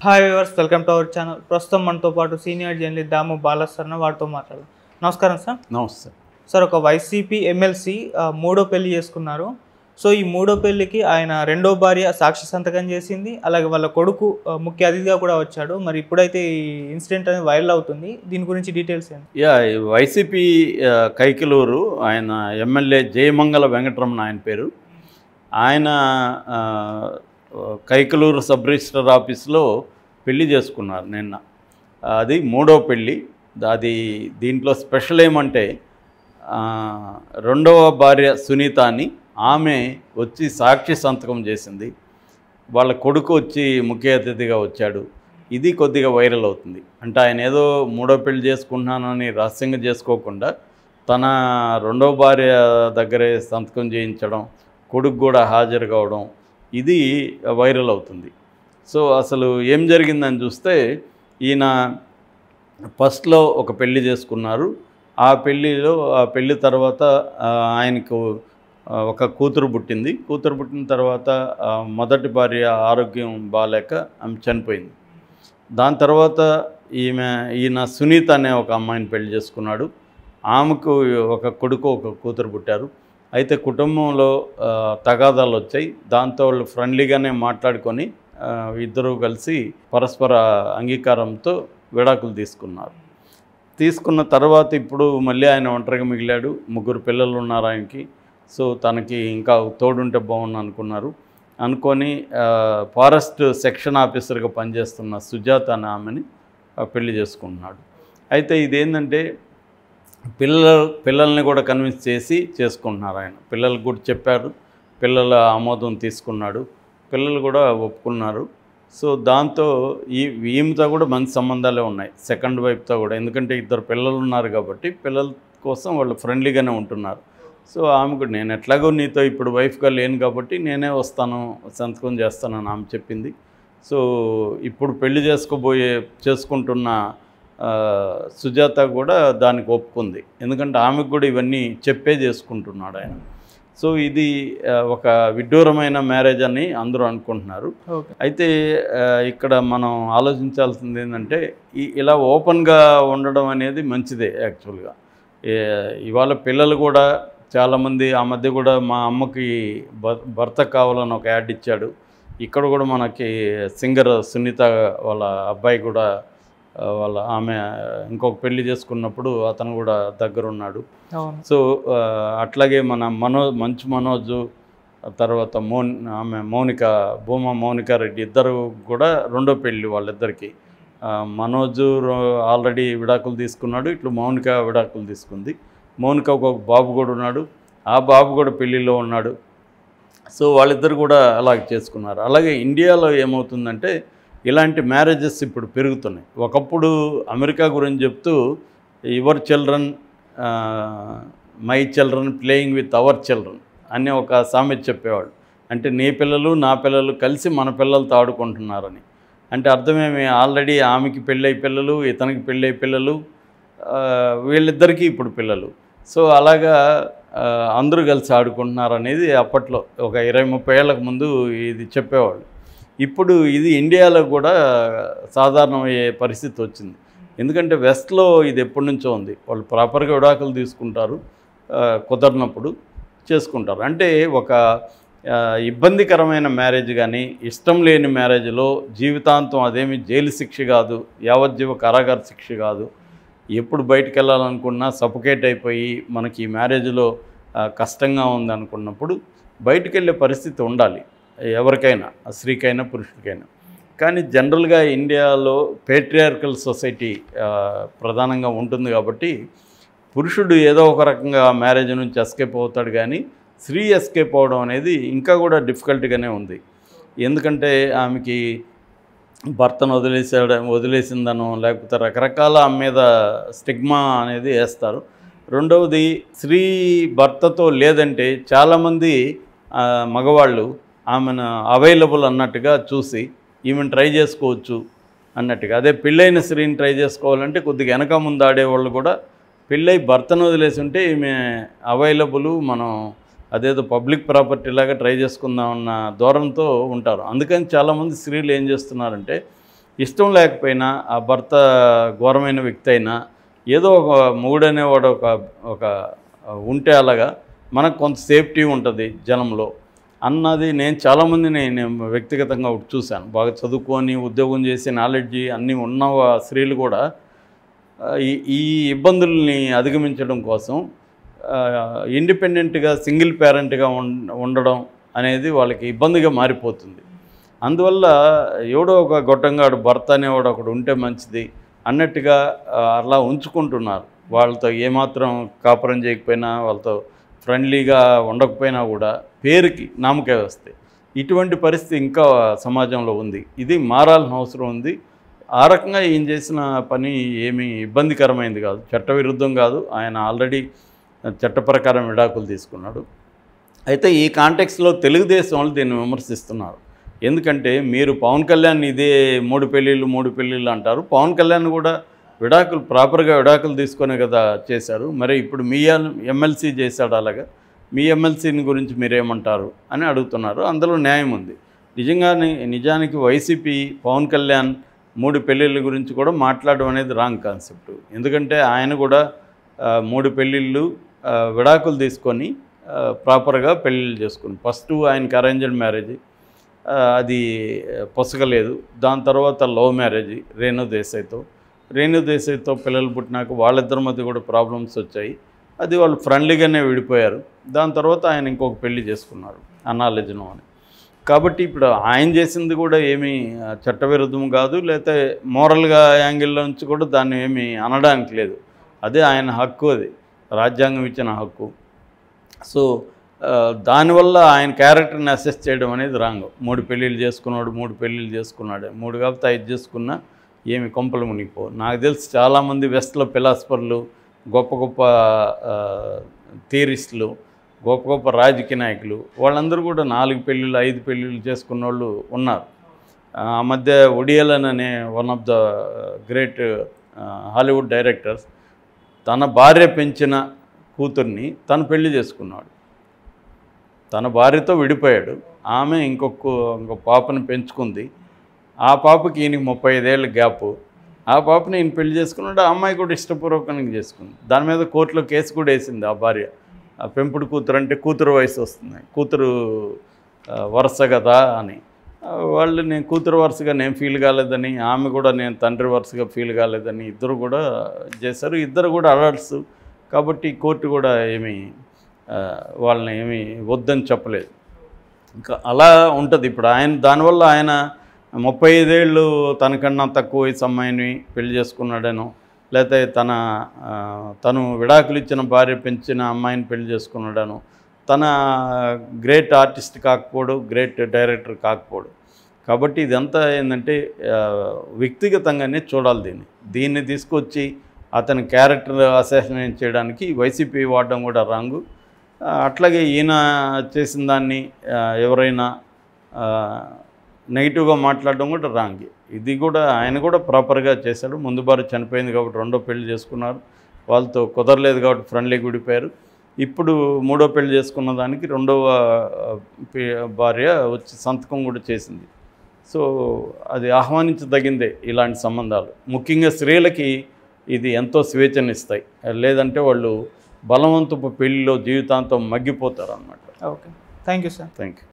hi viewers welcome to our channel ప్రస్తుతం మనతో పాటు సీనియర్ జర్నలిస్ట్ దాము బాలసర్న వారితో మాట్లాడదాం నమస్కారం సార్ నమస్తే సార్ ఒక వైసీపీ ఎమ్మెల్సీ ఆ, మూడో పెళ్లి చేసుకున్నారు సో ఈ మూడో పెళ్లికి ఆయన రెండో భార్య సాక్షి సంతకం చేసింది అలాగే వాళ్ళ కొడుకు ఆ, ముఖ్య అతిథిగా కూడా వచ్చాడు మరి ఇప్పుడైతే ఈ ఇన్సిడెంట్ అనేది వైరల్ అవుతుంది దీని గురించి డీటెయిల్స్ ఏంటి యా ఈ వైసీపీ ఆ, కైకిలూరు ఆయన ఎమ్మెల్యే జయమంగళ వెంకటరమణ ఆయన పేరు ఆయన ఆ, కైకలూరు సబ్ రిజిస్టర్ ఆఫీస్లో పెళ్లి చేసుకున్నారు నిన్న అది మూడో పెళ్ళి అది దీంట్లో స్పెషల్ ఏమంటే ఆ, రెండవ భార్య సునీత అని ఆమె వచ్చి సాక్షి సంతకం చేసింది వాళ్ళ కొడుకు వచ్చి ముఖ్య అతిథిగా వచ్చాడు ఇది కొద్దిగా వైరల్ అవుతుంది అంటే ఆయన ఏదో మూడో పెళ్లి చేసుకుంటున్నానని రహస్యంగా చేసుకోకుండా తన రెండో భార్య దగ్గరే సంతకం చేయించడం కొడుకు కూడా హాజరు కావడం ఇది వైరల్ అవుతుంది సో అసలు ఏం జరిగిందని చూస్తే ఈయన ఫస్ట్లో ఒక పెళ్లి చేసుకున్నారు ఆ పెళ్ళిలో ఆ పెళ్లి తర్వాత ఆ, ఆయనకు ఆ, ఒక కూతురు పుట్టింది కూతురు పుట్టిన తర్వాత ఆ, మొదటి భార్య ఆరోగ్యం బాగాలేక ఆమె చనిపోయింది దాని తర్వాత ఈమె ఈయన సునీత అనే ఒక అమ్మాయిని పెళ్లి చేసుకున్నాడు ఆమెకు ఒక కొడుకు ఒక కూతురు పుట్టారు అయితే కుటుంబంలో ఆ, తగాదాలు వచ్చాయి దాంతో వాళ్ళు ఫ్రెండ్లీగానే మాట్లాడుకొని ఆ, ఇద్దరూ కలిసి పరస్పర అంగీకారంతో విడాకులు తీసుకున్నారు తీసుకున్న తర్వాత ఇప్పుడు మళ్ళీ ఆయన ఒంటరిగా మిగిలాడు ముగ్గురు పిల్లలు ఉన్నారు ఆయనకి సో తనకి ఇంకా తోడుంటే బాగుండు అనుకున్నారు అనుకొని ఆ, ఫారెస్ట్ సెక్షన్ ఆఫీసర్గా పనిచేస్తున్న సుజాత అనే ఆమెని ఆ, పెళ్లి చేసుకుంటున్నాడు అయితే ఇదేంటంటే పిల్లల పిల్లల్ని కూడా కన్విన్స్ చేసి చేసుకుంటున్నారు ఆయన పిల్లలకు కూడా చెప్పారు పిల్లల ఆమోదం తీసుకున్నాడు పిల్లలు కూడా ఒప్పుకున్నారు సో దాంతో ఈ ఈమెతో కూడా మంచి సంబంధాలే ఉన్నాయి సెకండ్ వైఫ్తో కూడా ఎందుకంటే ఇద్దరు పిల్లలు ఉన్నారు కాబట్టి పిల్లల కోసం వాళ్ళు ఫ్రెండ్లీగానే ఉంటున్నారు సో ఆమె కూడా నేను ఎట్లాగో నీతో ఇప్పుడు వైఫ్గా లేను కాబట్టి నేనే వస్తాను సంతకం చేస్తానని ఆమె చెప్పింది సో ఇప్పుడు పెళ్లి చేసుకోబోయే చేసుకుంటున్న ఆ, సుజాత కూడా దానికి ఒప్పుకుంది ఎందుకంటే ఆమెకు కూడా ఇవన్నీ చెప్పే చేసుకుంటున్నాడు ఆయన సో ఇది ఆ, ఒక విడ్డూరమైన మ్యారేజ్ అని అందరూ అనుకుంటున్నారు ఓకే అయితే ఆ, ఇక్కడ మనం ఆలోచించాల్సింది ఏంటంటే ఈ ఇలా ఓపెన్గా ఉండడం అనేది మంచిదే యాక్చువల్గా ఏ- ఇవాళ పిల్లలు కూడా చాలామంది ఆ మధ్య కూడా మా అమ్మకి భర్- భర్త కావాలని ఒక యాడ్ ఇచ్చాడు ఇక్కడ కూడా మనకి సింగర్ సునీత వాళ్ళ అబ్బాయి కూడా ఆ, వాళ్ళ ఆమె ఇంకొక పెళ్లి చేసుకున్నప్పుడు అతను కూడా దగ్గరున్నాడు అవును సో ఆ, అట్లాగే మన మనో మంచు మనోజు తర్వాత మోన్ ఆమె మౌనిక భూమా మౌనిక రెడ్డి ఇద్దరు కూడా రెండో పెళ్ళి వాళ్ళిద్దరికి ఆ, మనోజు రో- ఆల్రెడీ విడాకులు తీసుకున్నాడు ఇట్లు మౌనిక విడాకులు తీసుకుంది మౌనిక ఒక బాబు కూడా ఉన్నాడు ఆ బాబు కూడా పెళ్ళిలో ఉన్నాడు సో వాళ్ళిద్దరు కూడా అలాగ చేసుకున్నారు అలాగే ఇండియాలో ఏమవుతుందంటే ఇలాంటి మ్యారేజెస్ ఇప్పుడు పెరుగుతున్నాయి ఒకప్పుడు అమెరికా గురించి చెప్తూ your children my children playing with our children అనే ఒక సామెత చెప్పేవాడు అంటే నీ పిల్లలు నా పిల్లలు కలిసి మన పిల్లలతో ఆడుకుంటున్నారని అంటే అర్థమేమి ఆల్రెడీ ఆమెకి పెళ్ళై పిల్లలు ఇతనికి పెళ్ళై పిల్లలు ఆ, వీళ్ళిద్దరికీ ఇప్పుడు పిల్లలు సో అలాగా ఆ, అందరూ కలిసి ఆడుకుంటున్నారు అనేది అప్పట్లో ఒక ఇరవై ముప్పై ఏళ్ళకు ముందు ఇది చెప్పేవాళ్ళు ఇప్పుడు ఇది ఇండియాలో కూడా సాధారణమయ్యే పరిస్థితి వచ్చింది ఎందుకంటే వెస్ట్లో ఇది ఎప్పటి నుంచో ఉంది వాళ్ళు ప్రాపర్గా విడాకులు తీసుకుంటారు ఆ, కుదరనప్పుడు చేసుకుంటారు అంటే ఒక ఆ, ఇబ్బందికరమైన మ్యారేజ్ కానీ ఇష్టం లేని మ్యారేజ్లో జీవితాంతం అదేమి జైలు శిక్ష కాదు యావజ్జీవ కారాగార శిక్ష కాదు ఎప్పుడు బయటికి వెళ్ళాలనుకున్నా సఫకేట్ అయిపోయి మనకి ఈ మ్యారేజ్లో ఆ, కష్టంగా ఉంది అనుకున్నప్పుడు బయటికి వెళ్ళే పరిస్థితి ఉండాలి ఎవరికైనా స్త్రీకైనా పురుషుడికైనా కానీ జనరల్గా ఇండియాలో పేట్రియార్కల్ సొసైటీ ఆ, ప్రధానంగా ఉంటుంది కాబట్టి పురుషుడు ఏదో ఒక రకంగా మ్యారేజ్ నుంచి ఎస్కేప్ అవుతాడు కానీ స్త్రీ ఎస్కేప్ అవడం అనేది ఇంకా కూడా డిఫికల్ట్గానే ఉంది ఎందుకంటే ఆమెకి భర్తను వదిలేసాడు వదిలేసిందనో లేకపోతే రకరకాల ఆమె మీద స్టిగ్మా అనేది వేస్తారు రెండవది స్త్రీ భర్తతో లేదంటే చాలామంది ఆ, మగవాళ్ళు ఆమెను అవైలబుల్ అన్నట్టుగా చూసి ఈమెను ట్రై చేసుకోవచ్చు అన్నట్టుగా అదే పెళ్ళైన స్త్రీని ట్రై చేసుకోవాలంటే కొద్దిగా వెనక ముందు ఆడేవాళ్ళు కూడా పెళ్ళై భర్తను వదిలేసి ఉంటే ఈమె అవైలబుల్ మనం అదేదో పబ్లిక్ ప్రాపర్టీ లాగా ట్రై చేసుకుందాం అన్న ధోరణితో ఉంటారు అందుకని చాలామంది స్త్రీలు ఏం చేస్తున్నారంటే ఇష్టం లేకపోయినా ఆ భర్త ఘోరమైన వ్యక్తి అయినా ఏదో ఒక మూడనేవాడు ఒక ఒక ఉంటే అలాగా మనకు కొంత సేఫ్టీ ఉంటుంది జనంలో అన్నది నేను చాలామందిని నేను వ్యక్తిగతంగా ఒకటి చూశాను బాగా చదువుకొని ఉద్యోగం చేసి నాలెడ్జి అన్నీ ఉన్న వా- స్త్రీలు కూడా ఆ, ఈ ఈ ఇబ్బందుల్ని అధిగమించడం కోసం ఆ, ఇండిపెండెంట్గా సింగిల్ పేరెంట్గా ఉం- ఉండడం అనేది వాళ్ళకి ఇబ్బందిగా మారిపోతుంది అందువల్ల ఎవడో ఒక గొట్టంగాడు భర్త అనేవాడు ఒకడు ఉంటే మంచిది అన్నట్టుగా ఆ, అలా ఉంచుకుంటున్నారు వాళ్ళతో ఏమాత్రం కాపురం చేయకపోయినా వాళ్ళతో ఫ్రెండ్లీగా ఉండకపోయినా కూడా పేరుకి నామకే వస్తాయి ఇటువంటి పరిస్థితి ఇంకా సమాజంలో ఉంది ఇది మారాల్సిన అవసరం ఉంది ఆ రకంగా ఈయన చేసిన పని ఏమీ ఇబ్బందికరమైంది కాదు చట్టవిరుద్ధం కాదు ఆయన ఆల్రెడీ చట్ట ప్రకారం విడాకులు తీసుకున్నాడు అయితే ఈ కాంటెక్స్లో తెలుగుదేశం వాళ్ళు దీన్ని విమర్శిస్తున్నారు ఎందుకంటే మీరు పవన్ కళ్యాణ్ ఇదే మూడు పెళ్ళిళ్ళు మూడు పెళ్ళిళ్ళు అంటారు పవన్ కళ్యాణ్ కూడా విడాకులు ప్రాపర్గా విడాకులు తీసుకునే కదా చేశారు మరి ఇప్పుడు మీ ఎమ్మెల్సీ చేశాడు అలాగా మీ ఎమ్మెల్సీని గురించి మీరేమంటారు అని అడుగుతున్నారు అందులో న్యాయం ఉంది నిజంగానే నిజానికి వైసీపీ పవన్ కళ్యాణ్ మూడు పెళ్ళిళ్ళ గురించి కూడా మాట్లాడడం అనేది రాంగ్ కాన్సెప్ట్ ఎందుకంటే ఆయన కూడా ఆ, మూడు పెళ్ళిళ్ళు ఆ, విడాకులు తీసుకొని ఆ, ప్రాపర్గా పెళ్ళిళ్ళు చేసుకుని ఫస్ట్ ఆయనకి అరేంజ్డ్ మ్యారేజ్ ఆ, అది పొసగలేదు దాని తర్వాత లవ్ మ్యారేజ్ రేణు దేశాయ్తో రేణు దేశాయ్తో పిల్లలు పుట్టినాక వాళ్ళిద్దరి మధ్య కూడా ప్రాబ్లమ్స్ వచ్చాయి అది వాళ్ళు ఫ్రెండ్లీగానే విడిపోయారు దాని తర్వాత ఆయన ఇంకొక పెళ్లి చేసుకున్నారు అనాలజనం అని కాబట్టి ఇప్పుడు ఆయన చేసింది కూడా ఏమీ ఆ, చట్టవిరుద్ధం కాదు లేకపోతే మోరల్గా యాంగిల్లో నుంచి కూడా దాన్ని ఏమీ అనడానికి లేదు అదే ఆయన హక్కు అది రాజ్యాంగం ఇచ్చిన హక్కు సో ఆ, దానివల్ల ఆయన క్యారెక్టర్ని అసెస్ చేయడం అనేది రాంగ్ మూడు పెళ్ళిళ్ళు చేసుకున్నాడు మూడు పెళ్ళిళ్ళు చేసుకున్నాడు మూడు కాకపోతే ఐదు చేసుకున్నా ఏమి కొంపలు మునిగిపో నాకు తెలిసి చాలామంది వెస్ట్లో ఫిలాసఫర్లు గొప్ప గొప్ప థియరిస్టులు గొప్ప గొప్ప రాజకీయ నాయకులు వాళ్ళందరూ కూడా నాలుగు పెళ్ళిళ్ళు ఐదు పెళ్ళిళ్ళు చేసుకున్న వాళ్ళు ఉన్నారు ఆ మధ్య ఒడియలన్ అనే one of the great Hollywood directors తన భార్య పెంచిన కూతుర్ని తను పెళ్లి చేసుకున్నాడు తన భార్యతో విడిపోయాడు ఆమె ఇంకొక ఇంకొక పాపని పెంచుకుంది ఆ పాపకి ఈయనకి ముప్పై ఐదేళ్ళ గ్యాప్ ఆ పాపని ఈయన పెళ్లి చేసుకున్నాడు ఆ అమ్మాయి కూడా ఇష్టపూర్వకంగా చేసుకుంది దాని మీద కోర్టులో కేసు కూడా వేసింది ఆ భార్య ఆ పెంపుడు కూతురు అంటే కూతురు వయసు వస్తుంది కూతురు ఆ, వరుస కదా అని ఆ, వాళ్ళు నేను కూతురు వరుసగా నేను ఫీల్ కాలేదని ఆమె కూడా నేను తండ్రి వరుసగా ఫీల్ కాలేదని ఇద్దరు కూడా చేశారు ఇద్దరు కూడా అడల్ట్స్ కాబట్టి కోర్టు కూడా ఏమీ ఆ, వాళ్ళని ఏమీ వద్దని చెప్పలేదు ఇంకా అలా ఉంటుంది ఇప్పుడు ఆయన దానివల్ల ఆయన ముప్పై ఐదేళ్ళు తనకన్నా తక్కువ వయసు అమ్మాయిని పెళ్లి చేసుకున్నాడనో లేకపోతే తన ఆ, తను విడాకులు ఇచ్చిన భార్య పెంచిన అమ్మాయిని పెళ్లి చేసుకున్నాడనో తన గ్రేట్ ఆర్టిస్ట్ కాకపోడు గ్రేట్ డైరెక్టర్ కాకపోడు కాబట్టి ఇదంతా ఏంటంటే ఆ, వ్యక్తిగతంగానే చూడాలి దీన్ని దీన్ని తీసుకొచ్చి అతని క్యారెక్టర్ అసెసినేట్ చేయడానికి వైసీపీ వాడడం కూడా రాంగు ఆ, అట్లాగే ఈయన చేసిన దాన్ని ఆ, ఎవరైనా ఆ, నెగిటివ్గా మాట్లాడడం కూడా రాంగ్ ఇది కూడా ఆయన కూడా ప్రాపర్గా చేశాడు ముందు భార్య చనిపోయింది కాబట్టి రెండో పెళ్లి చేసుకున్నారు వాళ్ళతో కుదరలేదు కాబట్టి ఫ్రెండ్లీ విడిపోయారు ఇప్పుడు మూడో పెళ్లి చేసుకున్న దానికి రెండవ ఆ, పి- భార్య వచ్చి సంతకం కూడా చేసింది సో అది ఆహ్వానించదగిందే ఇలాంటి సంబంధాలు ముఖ్యంగా స్త్రీలకి ఇది ఎంతో స్వేచ్ఛనిస్తాయి లేదంటే వాళ్ళు బలవంతపు పెళ్లిలో జీవితాంతం మగ్గిపోతారు అన్నమాట okay thank you sir thank you